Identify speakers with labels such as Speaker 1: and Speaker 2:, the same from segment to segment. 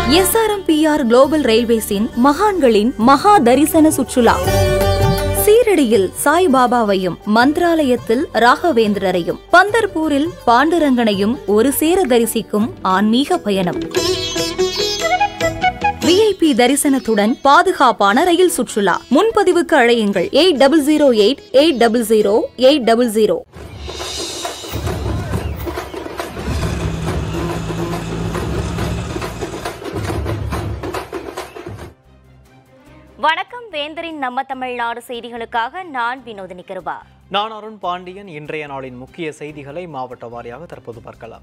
Speaker 1: SRMPR global ரயில்வேஸின் மகான்களின் மகா தரிசன சுற்றுலா சீரடியில் சாய்பாபாவையும் மந்திராலயத்தில் ராகவேந்திரரையும் பந்தர்பூரில் பாண்டுரங்கனையும் ஒரு சேர தரிசிக்கும் ஆன்மீக பயணம் விஐபி தரிசனத்துடன் பாதுகாப்பான ரயில் சுற்றுலா முன்பதிவுக்கு அழையுங்கள் eight double zero eight eight double zero eight double zero
Speaker 2: வணக்கம் வேந்தரின் நம்ம தமிழ்நாடு செய்திகளுக்காக நான் வினோதினி கிருபா
Speaker 3: நான் அருண் பாண்டியன் இன்றைய நாளின் முக்கிய செய்திகளை மாவட்ட வாரியாக தற்போது பார்க்கலாம்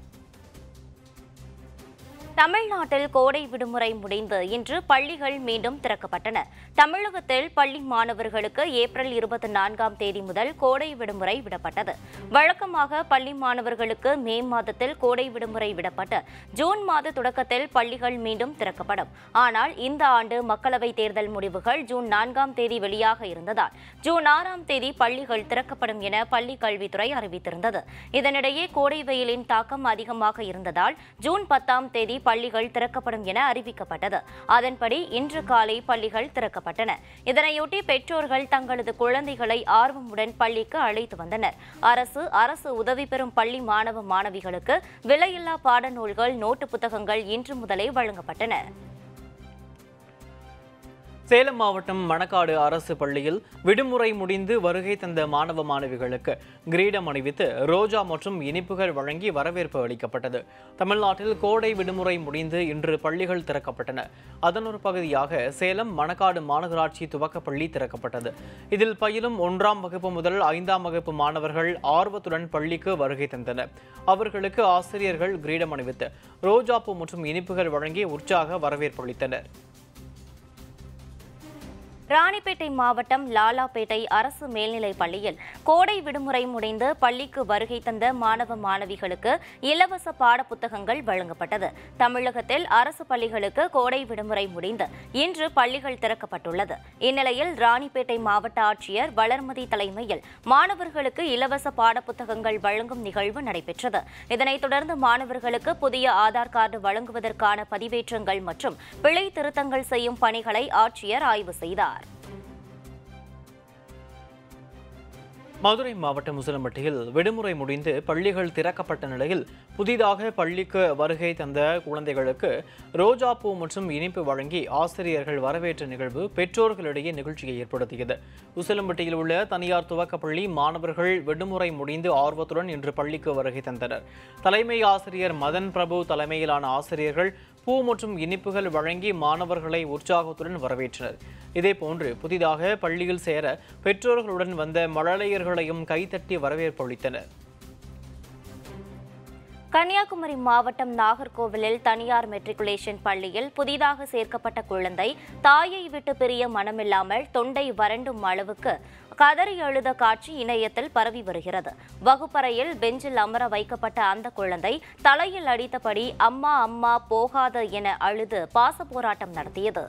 Speaker 2: தமிழ்நாட்டில் கோடை விடுமுறை முடிந்து இன்று பள்ளிகள் மீண்டும் திறக்கப்பட்டன தமிழகத்தில் பள்ளி மாணவர்களுக்கு ஏப்ரல் இருபத்தி நான்காம் தேதி முதல் கோடை விடுமுறை விடப்பட்டது வழக்கமாக பள்ளி மாணவர்களுக்கு மே மாதத்தில் கோடை விடுமுறை விடப்பட்டு ஜூன் மாத தொடக்கத்தில் பள்ளிகள் மீண்டும் திறக்கப்படும் ஆனால் இந்த ஆண்டு மக்களவைத் தேர்தல் முடிவுகள் ஜூன் நான்காம் தேதி வெளியாக இருந்ததால் ஜூன் ஆறாம் தேதி பள்ளிகள் திறக்கப்படும் என பள்ளி கல்வித்துறை அறிவித்திருந்தது இதனிடையே கோடை வெயிலின் தாக்கம் அதிகமாக இருந்ததால் ஜூன் பத்தாம் தேதி பள்ளிகள் திறக்கப்படும் என அறிவிக்கப்பட்டது அதன்படி இன்று காலை பள்ளிகள் திறக்கப்பட்டன இதனையொட்டி பெற்றோர்கள் தங்களது குழந்தைகளை ஆர்வமுடன் பள்ளிக்கு அழைத்து வந்தனர் அரசு அரசு உதவி பெறும் பள்ளி மாணவ மாணவிகளுக்கு விலையில்லா பாடநூல்கள் நோட்டு புத்தகங்கள் இன்று முதலே வழங்கப்பட்டன
Speaker 3: சேலம் மாவட்டம் மணக்காடு அரசு பள்ளியில் விடுமுறை முடிந்து வருகை தந்த மாணவ மாணவிகளுக்கு கிரீடம் அணிவித்து ரோஜா மற்றும் இனிப்புகள் வழங்கி வரவேற்பு அளிக்கப்பட்டது தமிழ்நாட்டில் கோடை விடுமுறை முடிந்து இன்று பள்ளிகள் திறக்கப்பட்டன அதன் ஒரு பகுதியாக சேலம் மணக்காடு மாநகராட்சி துவக்கப்பள்ளி திறக்கப்பட்டது இதில் பயிலும் ஒன்றாம் வகுப்பு முதல் ஐந்தாம் வகுப்பு மாணவர்கள் ஆர்வத்துடன் பள்ளிக்கு வருகை தந்தனர் அவர்களுக்கு ஆசிரியர்கள் கிரீடம் அணிவித்து ரோஜாப்பூ மற்றும் இனிப்புகள் வழங்கி உற்சாக வரவேற்பு அளித்தனர்
Speaker 2: ராணிப்பேட்டை மாவட்டம் லாலாப்பேட்டை அரசு மேல்நிலைப் பள்ளியில் கோடை விடுமுறை முடிந்து பள்ளிக்கு வருகை தந்த மாணவ மாணவிகளுக்கு இலவச பாடப்புத்தகங்கள் வழங்கப்பட்டது தமிழகத்தில் அரசு பள்ளிகளுக்கு கோடை விடுமுறை முடிந்து இன்று பள்ளிகள் திறக்கப்பட்டுள்ளது இந்நிலையில் ராணிப்பேட்டை மாவட்ட ஆட்சியர் வளர்மதி தலைமையில் மாணவர்களுக்கு இலவச பாடப்புத்தகங்கள் வழங்கும் நிகழ்வு நடைபெற்றது இதனைத் தொடர்ந்து மாணவர்களுக்கு புதிய ஆதார் கார்டு வழங்குவதற்கான பதிவேற்றங்கள் மற்றும் பிழை திருத்தங்கள் செய்யும் பணிகளை ஆட்சியர் ஆய்வு செய்தார்
Speaker 3: மதுரை மாவட்டம் முசலம்பட்டியில் விடுமுறை முடிந்து பள்ளிகள் திறக்கப்பட்ட நிலையில் புதிதாக பள்ளிக்கு வருகை தந்த குழந்தைகளுக்கு ரோஜாப்பூ மற்றும் இனிப்பு வழங்கி ஆசிரியர்கள் வரவேற்ற நிகழ்வு பெற்றோர்களிடையே நிகழ்ச்சியை ஏற்படுத்தியது உசிலம்பட்டியில் உள்ள தனியார் துவக்கப்பள்ளி மாணவர்கள் விடுமுறை முடிந்து ஆர்வத்துடன் இன்று பள்ளிக்கு வருகை தந்தனர் தலைமை ஆசிரியர் மதன் பிரபு தலைமையிலான ஆசிரியர்கள் பூ மற்றும் இனிப்புகள் வழங்கி மாணவர்களை உற்சாகத்துடன் வரவேற்றனர் இதேபோன்று புதிதாக பள்ளியில் சேர பெற்றோர்களுடன் வந்த மழலையர்களையும் கைத்தட்டி வரவேற்பு அளித்தனர்
Speaker 2: கன்னியாகுமரி மாவட்டம் நாகர்கோவிலில் தனியார் மெட்ரிகுலேஷன் பள்ளியில் புதிதாக சேர்க்கப்பட்ட குழந்தை தாயை விட்டு பிரிய மனமில்லாமல் தொண்டை வறண்டும் அளவுக்கு கதறி அழுத காட்சி இணையத்தில் பரவி வருகிறது வகுப்பறையில் பெஞ்சில் அமர வைக்கப்பட்ட அந்த குழந்தை தலையில் அடித்தபடி அம்மா அம்மா போகாத என அழுது பாச போராட்டம் நடத்தியது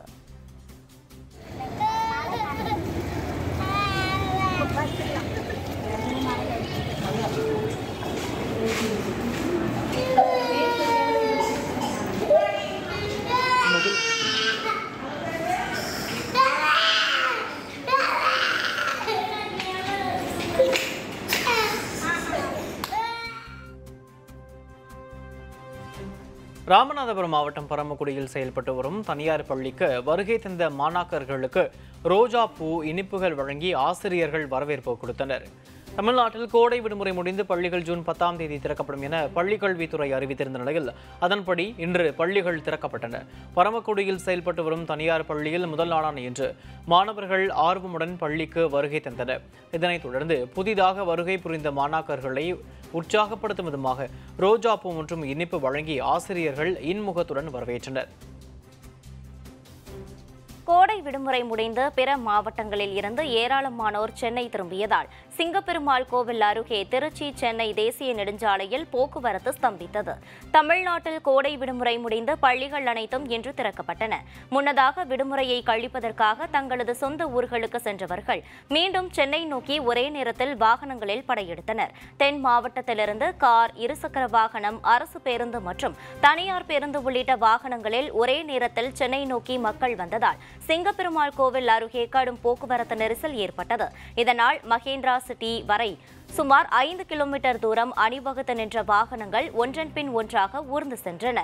Speaker 3: ராமநாதபுரம் மாவட்டம் பரமக்குடியில் செயல்பட்டு வரும் தனியார் பள்ளிக்கு வருகை தந்த மாணாக்கர்களுக்கு ரோஜா பூ இனிப்புகள் வழங்கி ஆசிரியர்கள் வரவேற்பு கொடுத்தனர் தமிழ்நாட்டில் கோடை விடுமுறை முடிந்து பள்ளிகள் ஜூன் பத்தாம் தேதி திறக்கப்படும் என பள்ளிக் கல்வித்துறை அறிவித்திருந்த நிலையில் அதன்படி இன்று பள்ளிகள் திறக்கப்பட்டன பரமக்குடியில் செயல்பட்டு வரும் தனியார் பள்ளியில் முதல் நாளான இன்று மாணவர்கள் ஆர்வமுடன் பள்ளிக்கு வருகை தந்தனர் இதனைத் தொடர்ந்து புதிதாக வருகை புரிந்த மாணாக்கர்களை உற்சாகப்படுத்தும் விதமாக ரோஜா பூ மற்றும் இனிப்பு வழங்கி ஆசிரியர்கள் இன்முகத்துடன் வரவேற்றனர்
Speaker 2: கோடை விடுமுறை முடிந்து பிற மாவட்டங்களில் இருந்து ஏராளமானோர் சென்னை திரும்பியதால் சிங்கப்பெருமாள் கோவில் அருகே திருச்சி சென்னை தேசிய நெடுஞ்சாலையில் போக்குவரத்து ஸ்தம்பித்தது தமிழ்நாட்டில் கோடை விடுமுறை முடிந்து பள்ளிகள் அனைத்தும் இன்று திறக்கப்பட்டன முன்னதாக விடுமுறையை கழிப்பதற்காக தங்களது சொந்த ஊர்களுக்கு சென்றவர்கள் மீண்டும் சென்னை நோக்கி ஒரே நேரத்தில் வாகனங்களில் படையெடுத்தனர் தென் மாவட்டத்திலிருந்து கார் இருசக்கர வாகனம் அரசு பேருந்து மற்றும் தனியார் பேருந்து உள்ளிட்ட வாகனங்களில் ஒரே நேரத்தில் சென்னை நோக்கி மக்கள் வந்ததால் சிங்கப்பெருமாள் கோவில் அருகே கடும் போக்குவரத்து நெரிசல் ஏற்பட்டது இதனால் மகேந்திரா சிட்டி வரை சுமார் ஐந்து கிலோமீட்டர் தூரம் அணிவகுத்து நின்ற வாகனங்கள் ஒன்றன் பின் ஒன்றாக ஊர்ந்து சென்றன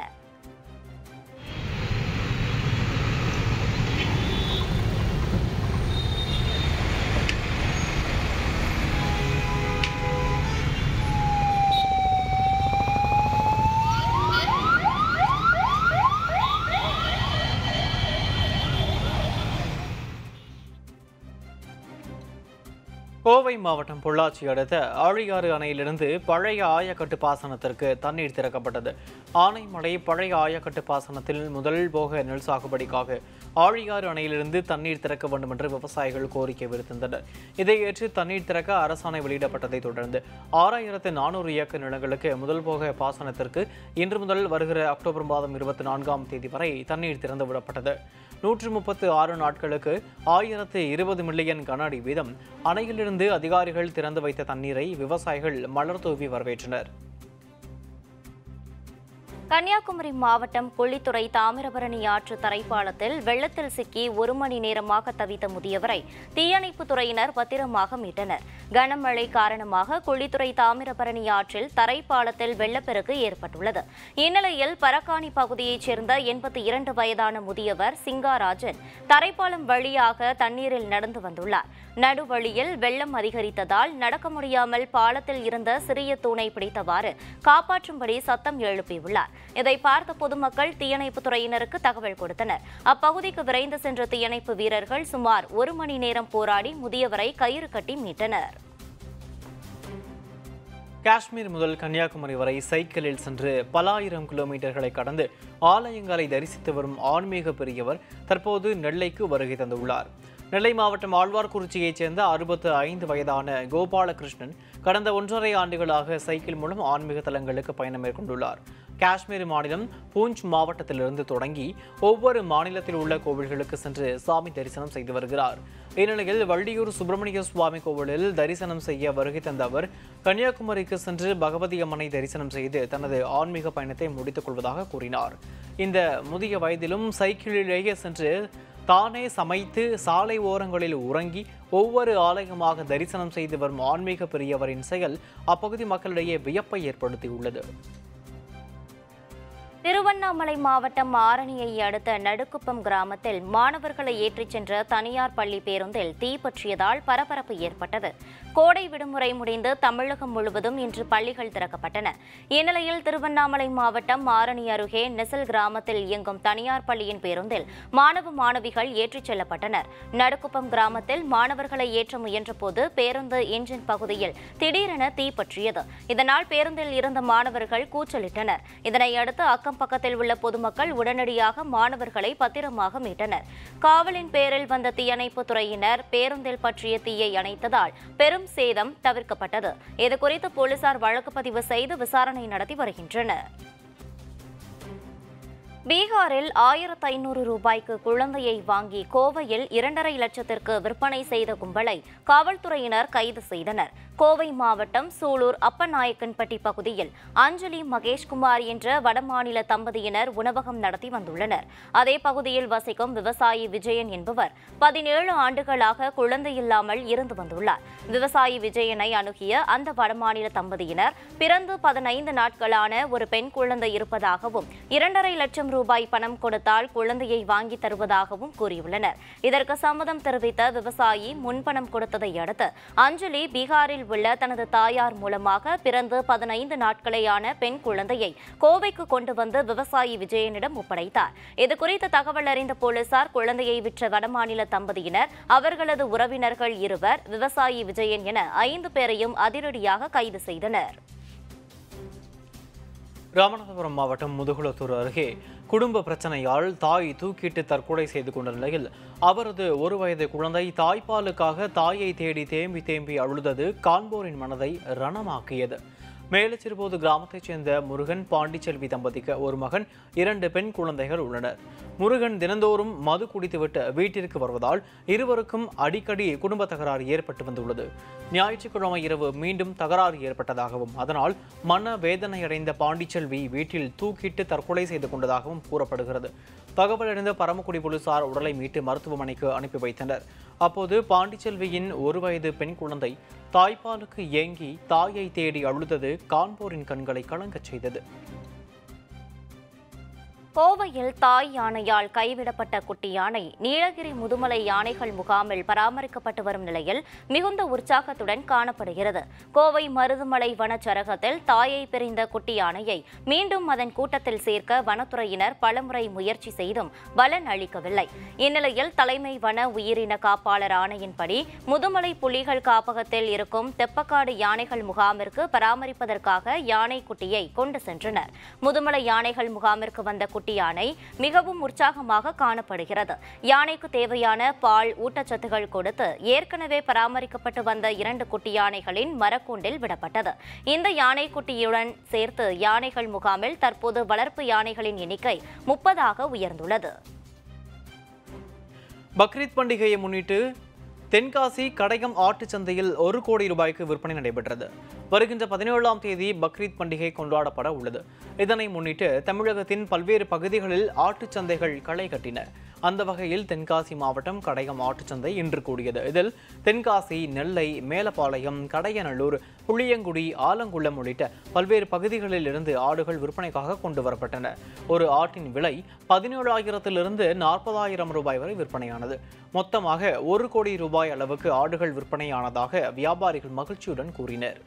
Speaker 3: கோவை மாவட்டம் பொள்ளாச்சி அடுத்த ஆழியாறு அணையிலிருந்து பழைய ஆயக்கட்டு பாசனத்திற்கு தண்ணீர் திறக்கப்பட்டது ஆனைமலை பழைய ஆயக்கட்டு பாசனத்தில் முதல் போக நெல் சாகுபடிக்காக ஆழியாறு அணையிலிருந்து தண்ணீர் திறக்க வேண்டும் என்று விவசாயிகள் கோரிக்கை விடுத்திருந்தனர் இதை ஏற்று தண்ணீர் திறக்க அரசாணை வெளியிடப்பட்டதை தொடர்ந்து ஆறாயிரத்து நானூறு ஏக்கர் நிலங்களுக்கு முதல் போக பாசனத்திற்கு இன்று முதல் வருகிற அக்டோபர் மாதம் இருபத்தி நான்காம் தேதி வரை தண்ணீர் திறந்து விடப்பட்டது நூற்று முப்பத்து ஆறு நாட்களுக்கு ஆயிரத்து இருபது மில்லியன் கன அடி வீதம் அணையிலிருந்து அதிகாரிகள் திறந்து வைத்த தண்ணீரை விவசாயிகள் மலர் தூவி வரவேற்றனர்
Speaker 2: கன்னியாகுமரி மாவட்டம் கொள்ளித்துறை தாமிரபரணி ஆற்று தரைப்பாலத்தில் வெள்ளத்தில் சிக்கி ஒரு மணி நேரமாக தவித்த முதியவரை தீயணைப்புத் துறையினர் பத்திரமாக மீட்டனர் கனமழை காரணமாக கொள்ளித்துறை தாமிரபரணி ஆற்றில் தரைப்பாலத்தில் வெள்ளப்பெருக்கு ஏற்பட்டுள்ளது இந்நிலையில் பரக்காணி பகுதியைச் சேர்ந்த எண்பத்தி இரண்டு வயதான முதியவர் சிங்காராஜன் தரைப்பாலம் வழியாக தண்ணீரில் நடந்து வந்துள்ளார் நடுவழியில் வெள்ளம் அதிகரித்ததால் நடக்க முடியாமல் பாலத்தில் இருந்த சிறிய தூணை பிடித்தவாறு காப்பாற்றும்படி சத்தம் எழுப்பியுள்ளார் இதை பார்த்த பொதுமக்கள் தீயணைப்புத் துறையினருக்கு தகவல் கொடுத்தனர் அப்பகுதிக்கு விரைந்து சென்ற தீயணைப்பு வீரர்கள் சுமார் ஒரு மணி நேரம் போராடி முதியவரை கயிறு கட்டி மீட்டனர்
Speaker 3: காஷ்மீர் முதல் கன்னியாகுமரி வரை சைக்கிளில் சென்று பல ஆயிரம் கிலோமீட்டர்களை கடந்து ஆலயங்களை தரிசித்து வரும் ஆன்மீக பெரியவர் தற்போது நெல்லைக்கு வருகை தந்துள்ளார் நெல்லை மாவட்டம் ஆழ்வார்குறிச்சியைச் சேர்ந்த அறுபத்து ஐந்து வயதான கோபாலகிருஷ்ணன் கடந்த ஒன்றரை ஆண்டுகளாக சைக்கிள் மூலம் ஆன்மீக தலங்களுக்கு பயணம் மேற்கொண்டுள்ளார் காஷ்மீர் மாநிலம் பூஞ்ச் மாவட்டத்திலிருந்து தொடங்கி ஒவ்வொரு மாநிலத்தில் உள்ள கோவில்களுக்கு சென்று சாமி தரிசனம் செய்து வருகிறார் இந்நிலையில் வள்ளியூர் சுப்பிரமணிய சுவாமி கோவிலில் தரிசனம் செய்ய வருகை தந்த அவர் கன்னியாகுமரிக்கு சென்று பகவதி அம்மனை தரிசனம் செய்து தனது ஆன்மீக பயணத்தை முடித்துக் கொள்வதாக கூறினார் இந்த முதிய வயதிலும் சைக்கிளிலேயே சென்று தானே சமைத்து சாலை ஓரங்களில் உறங்கி ஒவ்வொரு ஆலயமாக தரிசனம் செய்து வரும் ஆன்மீக பெரியவரின் செயல் அப்பகுதி மக்களிடையே வியப்பை ஏற்படுத்தியுள்ளது
Speaker 2: திருவண்ணாமலை மாவட்டம் ஆரணியை அடுத்த நடுக்குப்பம் கிராமத்தில் மாணவர்களை ஏற்றிச் சென்ற தனியார் பள்ளி பேருந்தில் தீ பற்றியதால் பரபரப்பு ஏற்பட்டது கோடை விடுமுறை முடிந்து தமிழகம் முழுவதும் இன்று பள்ளிகள் திறக்கப்பட்டன இந்நிலையில் திருவண்ணாமலை மாவட்டம் ஆரணி அருகே நெசல் கிராமத்தில் இயங்கும் தனியார் பள்ளியின் பேருந்தில் மாணவ மாணவிகள் ஏற்றிச் செல்லப்பட்டனர் நடுக்குப்பம் கிராமத்தில் மாணவர்களை ஏற்ற முயன்றபோது பேருந்து என்ஜின் பகுதியில் திடீரென தீ பற்றியது இதனால் பேருந்தில் இருந்த மாணவர்கள் கூச்சலிட்டனர் இதனையடுத்து அக்கம் பக்கத்தில் உள்ள பொதுமக்கள் உடனடியாக மாணவர்களை பத்திரமாக மீட்டனர் காவலின் பேரில் வந்த தீயணைப்புத் துறையினர் பேருந்தில் பற்றிய தீயை அணைத்ததால் பெரும் சேதம் தவிர்க்கப்பட்டது இதுகுறித்து போலீசார் வழக்கு பதிவு செய்து விசாரணை நடத்தி வருகின்றனர் பீகாரில் ஆயிரத்து ஐநூறு ரூபாய்க்கு குழந்தையை வாங்கி கோவையில் இரண்டரை லட்சத்திற்கு விற்பனை செய்த கும்பலை காவல்துறையினர் கைது செய்தனர் கோவை மாவட்டம் சூலூர் அப்பநாயக்கன்பட்டி பகுதியில் அஞ்சலி மகேஷ்குமார் என்ற வடமாநில தம்பதியினர் உணவகம் நடத்தி வந்துள்ளனர் அதே பகுதியில் வசிக்கும் விவசாயி விஜயன் என்பவர் பதினேழு ஆண்டுகளாக குழந்தை இல்லாமல் இருந்து வந்துள்ளார் விவசாயி விஜயனை அணுகிய அந்த வடமாநில தம்பதியினர் பிறந்து பதினைந்து நாட்களான ஒரு பெண் குழந்தை இருப்பதாகவும் இரண்டரை லட்சம் ரூபாய் பணம் கொடுத்தால் குழந்தையை வாங்கி தருவதாகவும் கூறியுள்ளனர் இதற்கு சம்மதம் தெரிவித்த விவசாயி முன்பணம் கொடுத்ததை அடுத்து அஞ்சலி பீகாரில் உள்ள தனது தாயார் மூலமாக பிறந்து பதினைந்து நாட்களேயான பெண் குழந்தையை கோவைக்கு கொண்டு வந்து விவசாயி விஜயனிடம் ஒப்படைத்தார் இதுகுறித்து தகவல் அறிந்த போலீசார் குழந்தையை விற்ற வடமாநில தம்பதியினர் அவர்களது உறவினர்கள் இருவர் விவசாயி விஜயன் என ஐந்து பேரையும் அதிரடியாக கைது செய்தனர்
Speaker 3: ராமநாதபுரம் மாவட்டம் முதுகுளத்தூர் அருகே குடும்ப பிரச்சனையால் தாய் தூக்கிட்டு தற்கொலை செய்து கொண்ட நிலையில் அவரது ஒரு வயது குழந்தை தாய்ப்பாலுக்காக தாயை தேடி தேம்பி தேம்பி அழுதது காண்போரின் மனதை ரணமாக்கியது மேலச்சிறுபோது கிராமத்தைச் சேர்ந்த முருகன் பாண்டிச்செல்வி தம்பதிக்கு ஒரு மகன் இரண்டு பெண் குழந்தைகள் உள்ளனர் முருகன் தினந்தோறும் மது குடித்துவிட்டு வீட்டிற்கு வருவதால் இருவருக்கும் அடிக்கடி குடும்ப தகராறு ஏற்பட்டு வந்துள்ளது ஞாயிற்றுக்கிழமை இரவு மீண்டும் தகராறு ஏற்பட்டதாகவும் அதனால் மன வேதனையடைந்த பாண்டிச்செல்வி வீட்டில் தூக்கிட்டு தற்கொலை செய்து கொண்டதாகவும் கூறப்படுகிறது தகவல் அறிந்த பரமக்குடி போலீசார் உடலை மீட்டு மருத்துவமனைக்கு அனுப்பி வைத்தனர் அப்போது பாண்டிச்செல்வியின் ஒரு வயது பெண் குழந்தை தாய்ப்பாலுக்கு ஏங்கி தாயை தேடி அழுதது காண்போரின் கண்களை கலங்கச் செய்தது
Speaker 2: கோவையில் தாய் யானையால் கைவிடப்பட்ட குட்டி யானை நீலகிரி முதுமலை யானைகள் முகாமில் பராமரிக்கப்பட்டு வரும் நிலையில் மிகுந்த உற்சாகத்துடன் காணப்படுகிறது கோவை மருதுமலை வனச்சரகத்தில் தாயை பிரிந்த குட்டி யானையை மீண்டும் அதன் கூட்டத்தில் சேர்க்க வனத்துறையினர் பலமுறை முயற்சி செய்தும் பலன் அளிக்கவில்லை இந்நிலையில் தலைமை வன உயிரின காப்பாளர் ஆணையின்படி முதுமலை புலிகள் காப்பகத்தில் இருக்கும் தெப்பக்காடு யானைகள் முகாமிற்கு பராமரிப்பதற்காக யானை குட்டியை கொண்டு சென்றனர் முதுமலை யானைகள் முகாமிற்கு வந்த குட்டி யானை மிகவும் உற்சாகமாக காணப்படுகிறது யானைக்கு தேவையான பால் ஊட்டச்சத்துகள் கொடுத்து ஏற்கனவே பராமரிக்கப்பட்டு வந்த இரண்டு குட்டி யானைகளின் மரக்கூண்டில் விடப்பட்டது இந்த யானை குட்டியுடன் சேர்த்து யானைகள் முகாமில் தற்போது வளர்ப்பு யானைகளின் எண்ணிக்கை முப்பதாக உயர்ந்துள்ளது
Speaker 3: பக்ரீத் பண்டிகையை முன்னிட்டு தென்காசி கடையம் ஆட்டுச் சந்தையில் ஒரு கோடி ரூபாய்க்கு விற்பனை நடைபெற்றது வருகின்ற பதினேழாம் தேதி பக்ரீத் பண்டிகை கொண்டாடப்பட உள்ளது இதனை முன்னிட்டு தமிழகத்தின் பல்வேறு பகுதிகளில் ஆட்டுச் சந்தைகள் களை கட்டின அந்த வகையில் தென்காசி மாவட்டம் கடையம் ஆட்டுச்சந்தை இன்று கூடியது இதில் தென்காசி நெல்லை மேலப்பாளையம் கடையநல்லூர் புளியங்குடி ஆலங்குளம் உள்ளிட்ட பல்வேறு பகுதிகளில் இருந்து ஆடுகள் விற்பனைக்காக கொண்டு வரப்பட்டன ஒரு ஆட்டின் விலை பதினேழாயிரத்திலிருந்து நாற்பதாயிரம் ரூபாய் வரை விற்பனையானது மொத்தமாக ஒரு கோடி ரூபாய் அளவுக்கு ஆடுகள் விற்பனையானதாக வியாபாரிகள் மகிழ்ச்சியுடன் கூறினர்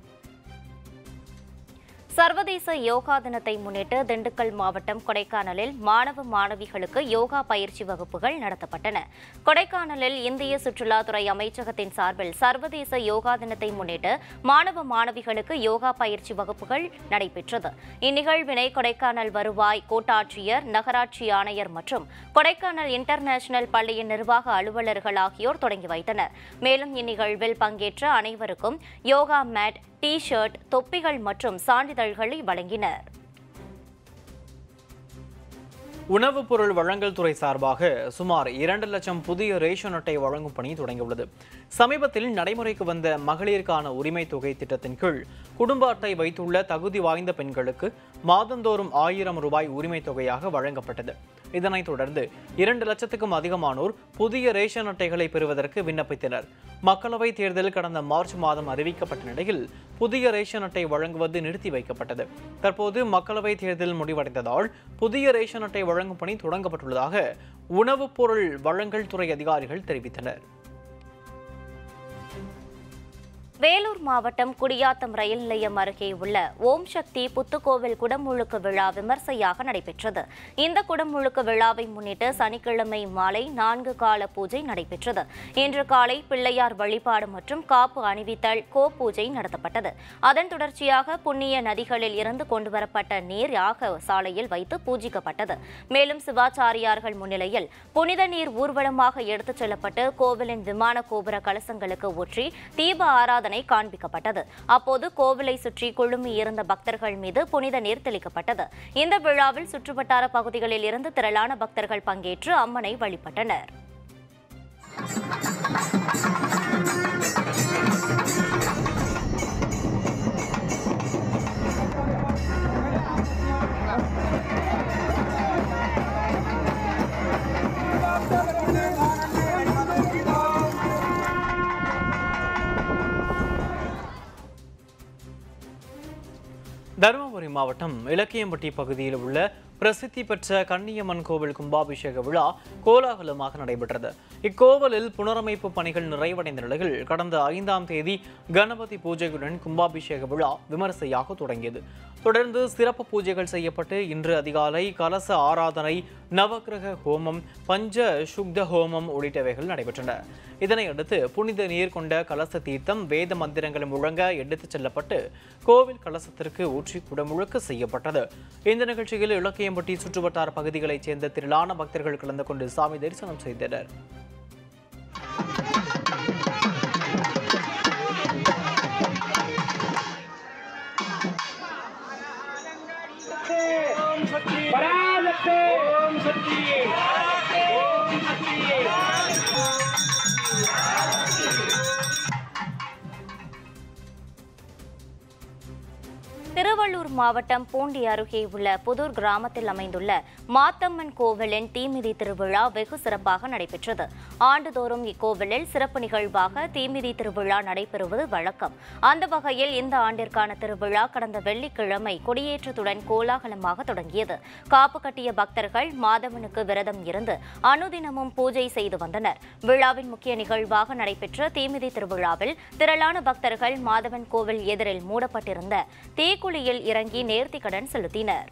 Speaker 2: சர்வதேச யோகா தினத்தை முன்னிட்டு திண்டுக்கல் மாவட்டம் கொடைக்கானலில் மாணவ மாணவிகளுக்கு யோகா பயிற்சி வகுப்புகள் நடத்தப்பட்டன கொடைக்கானலில் இந்திய சுற்றுலாத்துறை அமைச்சகத்தின் சார்பில் சர்வதேச யோகா தினத்தை முன்னிட்டு மாணவ மாணவிகளுக்கு யோகா பயிற்சி வகுப்புகள் நடைபெற்றது இந்நிகழ்வினை கொடைக்கானல் வருவாய் கோட்டாட்சியர் நகராட்சி ஆணையர் மற்றும் கொடைக்கானல் இன்டர்நேஷனல் பள்ளியின் நிர்வாக அலுவலர்கள் ஆகியோர் தொடங்கி வைத்தனர் மேலும் இந்நிகழ்வில் பங்கேற்ற அனைவருக்கும் யோகா மேட் டி ஷர்ட் தொப்பிகள் மற்றும் சான்றிதழ்களை வழங்கினர்
Speaker 3: உணவுப் பொருள் வழங்கல் துறை சார்பாக சுமார் இரண்டு லட்சம் புதிய ரேஷன் அட்டை வழங்கும் பணி தொடங்கியுள்ளது சமீபத்தில் நடைமுறைக்கு வந்த மகளிருக்கான உரிமை தொகை திட்டத்தின் கீழ் குடும்ப அட்டை வைத்துள்ள தகுதி வாய்ந்த பெண்களுக்கு மாதந்தோறும் ஆயிரம் ரூபாய் உரிமை தொகையாக வழங்கப்பட்டது இதனைத் தொடர்ந்து இரண்டு லட்சத்துக்கும் அதிகமானோர் புதிய ரேஷன் அட்டைகளை பெறுவதற்கு விண்ணப்பித்தனர் மக்களவைத் தேர்தல் கடந்த மார்ச் மாதம் அறிவிக்கப்பட்ட நிலையில் புதிய ரேஷன் அட்டை வழங்குவது நிறுத்தி வைக்கப்பட்டது தற்போது மக்களவைத் தேர்தல் முடிவடைந்ததால் புதிய ரேஷன் அட்டை வழங்கும் பணி தொடங்கப்பட்டுள்ளதாக உணவுப் பொருள் வழங்கல் துறை அதிகாரிகள் தெரிவித்தனர்
Speaker 2: வேலூர் மாவட்டம் குடியாத்தம் ரயில் நிலையம் அருகே உள்ள ஓம் சக்தி புத்துக்கோவில் குடமுழுக்கு விழா விமர்சையாக நடைபெற்றது இந்த குடமுழுக்கு விழாவை முன்னிட்டு சனிக்கிழமை மாலை நான்கு கால பூஜை நடைபெற்றது இன்று காலை பிள்ளையார் வழிபாடு மற்றும் காப்பு அணிவித்தல் கோ பூஜை நடத்தப்பட்டது அதன் தொடர்ச்சியாக புண்ணிய நதிகளில் இருந்து கொண்டுவரப்பட்ட நீர் யாக சாலையில் வைத்து பூஜிக்கப்பட்டது மேலும் சிவாச்சாரியார்கள் முன்னிலையில் புனித நீர் ஊர்வலமாக எடுத்துச் செல்லப்பட்டு கோவிலின் விமான கோபுர கலசங்களுக்கு ஊற்றி தீப ஆராதனை காண்பிக்கப்பட்டது அப்போது கோவிலை சுற்றி குழுமி இருந்த பக்தர்கள் மீது புனித நீர் தெளிக்கப்பட்டது இந்த விழாவில் சுற்றுவட்டார பகுதிகளில் இருந்து திரளான பக்தர்கள் பங்கேற்று அம்மனை வழிபட்டனர்
Speaker 3: தருமபுரி மாவட்டம் இலக்கியம்பட்டி பகுதியில் உள்ள பிரசித்தி பெற்ற கன்னியம்மன் கோவில் கும்பாபிஷேக விழா கோலாகலமாக நடைபெற்றது இக்கோவிலில் புனரமைப்பு பணிகள் நிறைவடைந்த நிலையில் கடந்த ஐந்தாம் தேதி கணபதி பூஜையுடன் கும்பாபிஷேக விழா விமரிசையாக தொடங்கியது தொடர்ந்து சிறப்பு பூஜைகள் செய்யப்பட்டு இன்று அதிகாலை கலச ஆராதனை நவக்கிரக ஹோமம் பஞ்ச சுக்த ஹோமம் உள்ளிட்டவைகள் நடைபெற்றன இதனையடுத்து புனித நீர் கொண்ட கலச தீர்த்தம் வேத மந்திரங்கள் முழங்க எடுத்துச் செல்லப்பட்டு கோவில் கலசத்திற்கு ஊற்றி குடமுழுக்கு செய்யப்பட்டது இந்த நிகழ்ச்சியில் இலக்கியம்பட்டி சுற்றுவட்டார பகுதிகளைச் சேர்ந்த திரளான பக்தர்கள் கலந்து கொண்டு சாமி தரிசனம் செய்தனர்
Speaker 4: பராசக்தி ஓம் சக்தி ஓம் சக்தி
Speaker 2: திருவள்ளூர் மாவட்டம் பூண்டி அருகே உள்ள புதூர் கிராமத்தில் அமைந்துள்ள மாத்தம்மன் கோவிலின் தீமிதி திருவிழா வெகு சிறப்பாக நடைபெற்றது ஆண்டுதோறும் இக்கோவிலில் சிறப்பு நிகழ்வாக தீமிதி திருவிழா நடைபெறுவது வழக்கம் அந்த வகையில் இந்த ஆண்டிற்கான திருவிழா கடந்த வெள்ளிக்கிழமை கொடியேற்றத்துடன் கோலாகலமாக தொடங்கியது காப்பு கட்டிய பக்தர்கள் மாதவனுக்கு விரதம் இருந்து அனுதினமும் பூஜை செய்து வந்தனர் விழாவின் முக்கிய நிகழ்வாக நடைபெற்ற தீமிதி திருவிழாவில் திரளான பக்தர்கள் மாதவன் கோவில் எதிரில் மூடப்பட்டிருந்த தீக்குழியில் இறங்கி நேர்த்திக்கடன் செலுத்தினர்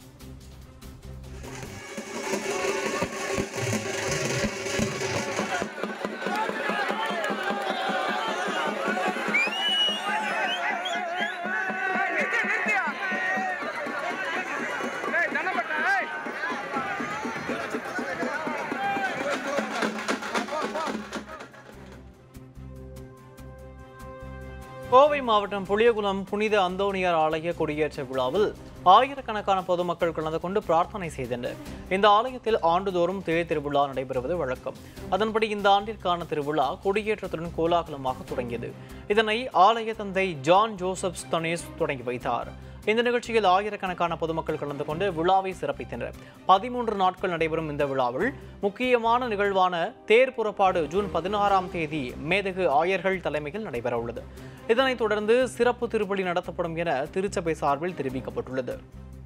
Speaker 3: கோவை மாவட்டம் புளியகுளம் புனித அந்தோணியார் ஆலய கொடியேற்ற விழாவில் ஆயிரக்கணக்கான பொதுமக்கள் கலந்து கொண்டு பிரார்த்தனை செய்தனர் இந்த ஆலயத்தில் ஆண்டுதோறும் தேர் திருவிழா நடைபெறுவது வழக்கம் அதன்படி இந்த ஆண்டிற்கான திருவிழா கொடியேற்றத்துடன் கோலாகலமாக தொடங்கியது இதனை ஆலய தந்தை ஜான் ஜோசப் ஸ்தனேஸ் தொடங்கி வைத்தார் இந்த நிகழ்ச்சியில் ஆயிரக்கணக்கான பொதுமக்கள் கலந்து கொண்டு விழாவை சிறப்பித்தனர் பதிமூன்று நாட்கள் நடைபெறும் இந்த விழாவில் முக்கியமான நிகழ்வான தேர் புறப்பாடு ஜூன் பதினாறாம் தேதி மேதகு ஆயர்கள் தலைமையில் நடைபெறவுள்ளது இதனைத் தொடர்ந்து சிறப்பு திருப்பலி நடத்தப்படும் என திருச்சபை சார்பில் தெரிவிக்கப்பட்டுள்ளது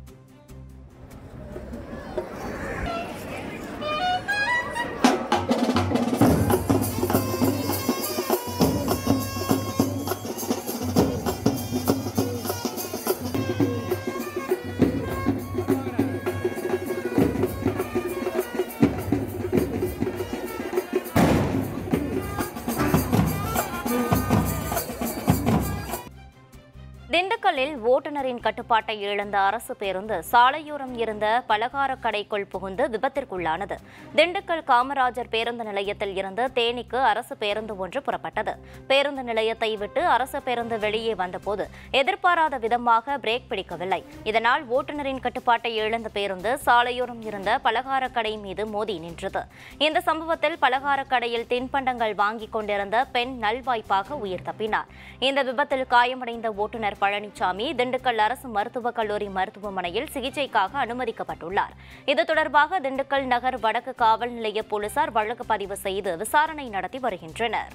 Speaker 2: திண்டுக்கல்லில் ஓட்டுநரின் கட்டுப்பாட்டை இழந்த அரசு பேருந்து சாலையோரம் இருந்த பலகார கடைக்குள் புகுந்து விபத்திற்குள்ளானது திண்டுக்கல் காமராஜர் பேருந்து நிலையத்தில் இருந்து தேனிக்கு அரசு பேருந்து ஒன்று புறப்பட்டது பேருந்து நிலையத்தை விட்டு அரசு பேருந்து வெளியே வந்தபோது எதிர்பாராத விதமாக பிரேக் பிடிக்கவில்லை இதனால் ஓட்டுநரின் கட்டுப்பாட்டை இழந்த பேருந்து சாலையோரம் இருந்த பலகார கடை மீது மோதி நின்றது இந்த சம்பவத்தில் பலகார கடையில் தின்பண்டங்கள் வாங்கிக் கொண்டிருந்த பெண் நல்வாய்ப்பாக உயிர் தப்பினார் இந்த விபத்தில் காயமடைந்த ஓட்டுநர் பழனிசாமி திண்டுக்கல் அரசு மருத்துவக் கல்லூரி மருத்துவமனையில் சிகிச்சைக்காக அனுமதிக்கப்பட்டுள்ளார் இது தொடர்பாக திண்டுக்கல் நகர் வடக்கு காவல் நிலைய போலீசார் வழக்கு பதிவு செய்து விசாரணை நடத்தி வருகின்றனர்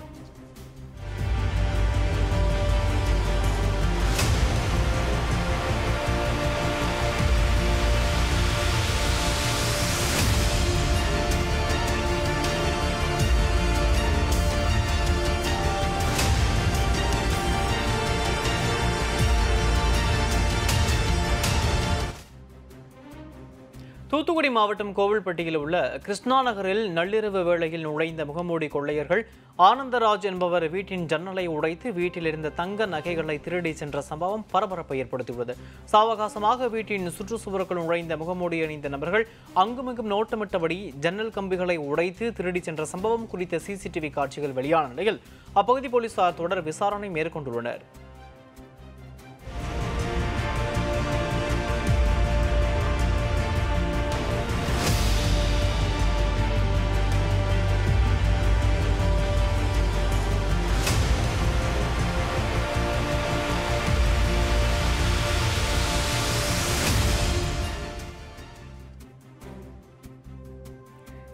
Speaker 3: தூத்துக்குடி மாவட்டம் கோவில்பட்டியில் உள்ள கிருஷ்ணா நகரில் நள்ளிரவு வேளையில் நுழைந்த முகமூடி கொள்ளையர்கள் ஆனந்தராஜ் என்பவர் வீட்டின் ஜன்னலை உடைத்து வீட்டில் இருந்த தங்க நகைகளை திருடி சென்ற சம்பவம் பரபரப்பை ஏற்படுத்தியுள்ளது சாவகாசமாக வீட்டின் சுற்றுச்சுவருக்குள் நுழைந்த முகமூடி அணிந்த நபர்கள் அங்குமிங்கும் நோட்டமிட்டபடி ஜன்னல் கம்பிகளை உடைத்து திருடி சென்ற சம்பவம் குறித்த சிசிடிவி காட்சிகள் வெளியான நிலையில் அப்பகுதி போலீசார் தொடர் விசாரணை மேற்கொண்டுள்ளனர்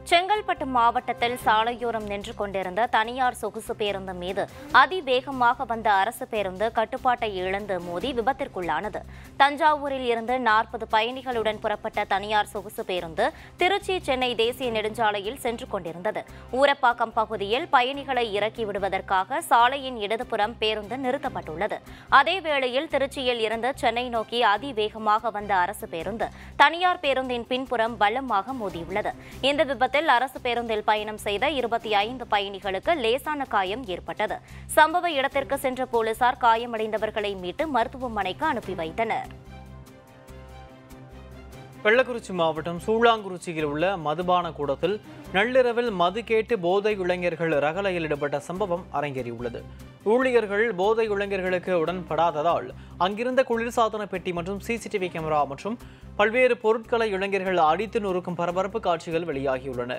Speaker 2: செங்கல்பட்டு மாவட்டத்தில் சாலையோரம் நின்று கொண்டிருந்த தனியார் சொகுசு பேருந்து மீது அதிவேகமாக வந்த அரசு பேருந்து கட்டுப்பாட்டை இழந்து மோதி விபத்திற்குள்ளானது தஞ்சாவூரில் இருந்து நாற்பது பயணிகளுடன் புறப்பட்ட தனியார் சொகுசு பேருந்து திருச்சி சென்னை தேசிய நெடுஞ்சாலையில் சென்று கொண்டிருந்தது ஊரப்பாக்கம் பகுதியில் பயணிகளை இறக்கி விடுவதற்காக சாலையின் இடதுபுறம் பேருந்து நிறுத்தப்பட்டுள்ளது அதேவேளையில் திருச்சியில் இருந்து சென்னை நோக்கி அதிவேகமாக வந்த அரசு பேருந்து தனியார் பேருந்தின் பின்புறம் பலமாக மோதியுள்ளது இந்த விபத்தில் அரசு பேருந்தில் பயணம் செய்த இருபத்தி ஐந்து பயணிகளுக்கு லேசான காயம் ஏற்பட்டது சம்பவ இடத்திற்கு சென்ற போலீசார் காயமடைந்தவர்களை மீட்டு மருத்துவமனைக்கு அனுப்பி வைத்தனர்
Speaker 3: கள்ளக்குறிச்சி மாவட்டம் சூளாங்குறிச்சியில் உள்ள மதுபான கூடத்தில் நள்ளிரவில் மது கேட்டு போதை இளைஞர்கள் ரகலையில் ஈடுபட்ட சம்பவம் அரங்கேறியுள்ளது ஊழியர்கள் போதை இளைஞர்களுக்கு உடன்படாததால் அங்கிருந்த குளிர்சாதன பெட்டி மற்றும் சிசிடிவி கேமரா மற்றும் பல்வேறு பொருட்களை இளைஞர்கள் அடித்து நொறுக்கும் பரபரப்பு காட்சிகள் வெளியாகியுள்ளன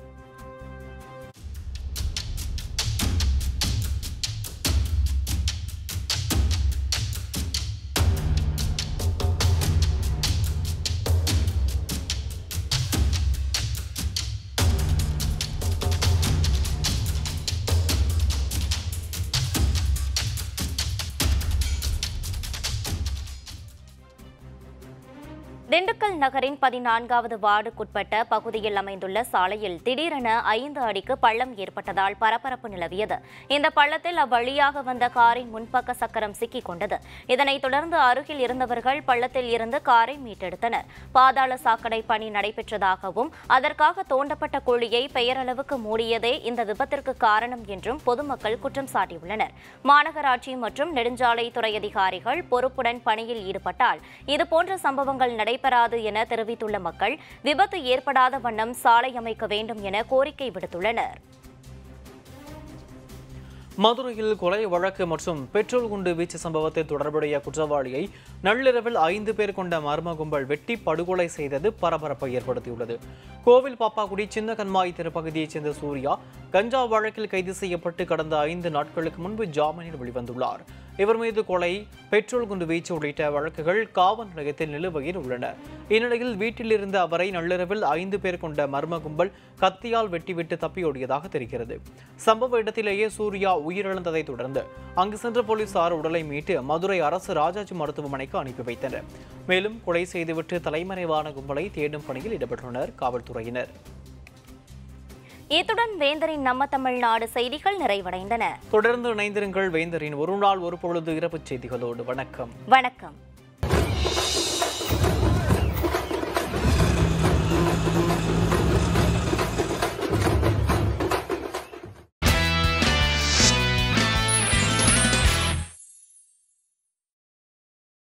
Speaker 2: திண்டுக்கல் நகரின் பதினான்காவது வார்டுக்குட்பட்ட பகுதியில் அமைந்துள்ள சாலையில் திடீரென ஐந்து அடிக்கு பள்ளம் ஏற்பட்டதால் பரபரப்பு நிலவியது இந்த பள்ளத்தில் அவ்வழியாக வந்த காரின் முன்பக்க சக்கரம் சிக்கிக் கொண்டது இதனைத் தொடர்ந்து அருகில் இருந்தவர்கள் பள்ளத்தில் இருந்து காரை மீட்டெடுத்தனர் பாதாள சாக்கடை பணி நடைபெற்றதாகவும் அதற்காக தோண்டப்பட்ட குழியை பெயரளவுக்கு மூடியதே இந்த விபத்திற்கு காரணம் என்றும் பொதுமக்கள் குற்றம் சாட்டியுள்ளனர் மாநகராட்சி மற்றும் நெடுஞ்சாலைத்துறை அதிகாரிகள் பொறுப்புடன் பணியில் ஈடுபட்டால் இதுபோன்ற சம்பவங்கள் நடைபெறாது என தெரிவித்துள்ள மக்கள் விபத்து ஏற்படாத வண்ணம் சாலை அமைக்க வேண்டும் என கோரிக்கை விடுத்துள்ளனர்
Speaker 3: மதுரையில் கொலை வழக்கு மற்றும் பெட்ரோல் குண்டு வீச்சு சம்பவத்தில் தொடர்புடைய குற்றவாளியை நள்ளிரவில் ஐந்து பேர் கொண்ட மர்ம கும்பல் வெட்டி படுகொலை செய்தது பரபரப்பை ஏற்படுத்தியுள்ளது கோவில் பாப்பாக்குடி சின்ன கண்மாய் திருப்பகுதியைச் சேர்ந்த சூர்யா கஞ்சா வழக்கில் கைது செய்யப்பட்டு கடந்த ஐந்து நாட்களுக்கு முன்பு ஜாமீனில் வெளிவந்துள்ளார் இவர் மீது கொலை பெட்ரோல் குண்டு வீச்சு உள்ளிட்ட வழக்குகள் காவல் நிலையத்தில் நிலுவையில் உள்ளன இந்நிலையில் வீட்டில் இருந்த அவரை நள்ளிரவில் ஐந்து பேர் கொண்ட மர்ம கும்பல் கத்தியால் வெட்டிவிட்டு தப்பியோடியதாக தெரிகிறது சம்பவ இடத்திலேயே சூர்யா உயிரிழந்ததை தொடர்ந்து அங்கு சென்ற போலீசார் உடலை மீட்டு மதுரை அரசு ராஜாஜி மருத்துவமனைக்கு அனுப்பி வைத்தனர் மேலும் கொலை செய்துவிட்டு தலைமறைவான கும்பலை தேடும் பணியில் ஈடுபட்டுள்ளனர் காவல்துறையினர்
Speaker 2: இத்துடன் வேந்தரின் நம்ம தமிழ்நாடு செய்திகள் நிறைவடைந்தன
Speaker 3: தொடர்ந்து இணைந்திருங்கள் வேந்தரின் ஒரு நாள் ஒரு பொழுது இரவு செய்திகளோடு வணக்கம்
Speaker 2: வணக்கம்